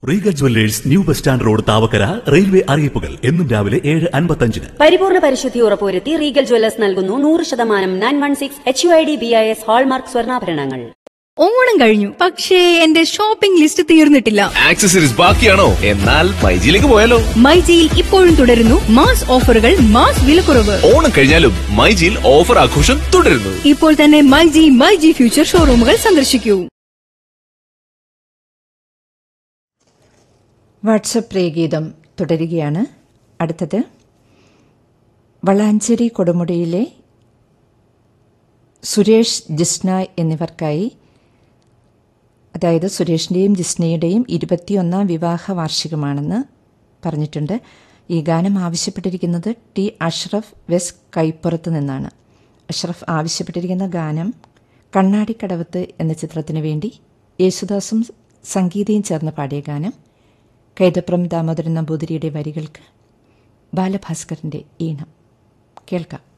Regal jewellers new bus stand road Thavakkara railway അറിയിപ്പുകൾ എന്നും രാവിലെ ഏഴ് അൻപത്തഞ്ചിന് പരിപൂർണ പരിശുദ്ധി ഉറപ്പുവരുത്തി റീഗൽ ജ്വല്ലേഴ്സ് നൽകുന്നു നൂറ് ശതമാനം nine one six H U I D B I S hallmark സ്വർണ്ണാഭരണങ്ങൾ ഓണം കഴിഞ്ഞു പക്ഷേ എന്റെ ഷോപ്പിംഗ് ലിസ്റ്റ് തീർന്നിട്ടില്ല ആക്സസറീസ് ബാക്കിയാണോ എന്നാൽ മൈജിയിലേക്ക് പോയാലോ മൈജിയിൽ ഇപ്പോഴും തുടരുന്നു മാസ് ഓഫറുകൾ മാസ് വിലക്കുറവ് ഓണം കഴിഞ്ഞാലും മൈജിയിൽ ഓഫർ ആഘോഷം തുടരുന്നു ഇപ്പോൾ തന്നെ മൈജി മൈജി ഫ്യൂച്ചർ ഷോറൂമുകൾ സന്ദർശിക്കൂ വാട്സപ്പ് പ്രിയഗീതം തുടരുകയാണ് അടുത്തത് വളാഞ്ചേരി കൊടുമുടിയിലെ സുരേഷ് ജിസ്ന എന്നിവർക്കായി അതായത് സുരേഷിൻ്റെയും ജിസ്നയുടെയും ഇരുപത്തിയൊന്നാം വിവാഹ വാർഷികമാണെന്ന് പറഞ്ഞിട്ടുണ്ട് ഈ ഗാനം ആവശ്യപ്പെട്ടിരിക്കുന്നത് ടി അഷ്റഫ് വെസ് കൈപ്പുറത്ത് നിന്നാണ് അഷ്റഫ് ആവശ്യപ്പെട്ടിരിക്കുന്ന ഗാനം കണ്ണാടിക്കടവത്ത് എന്ന ചിത്രത്തിന് വേണ്ടി യേശുദാസും സംഗീതയും ചേർന്ന് പാടിയ ഗാനം കൈതപ്രം ദാമോദരൻ നമ്പൂതിരിയുടെ വരികൾക്ക് ബാലഭാസ്കറിൻ്റെ ഈണം കേൾക്കാം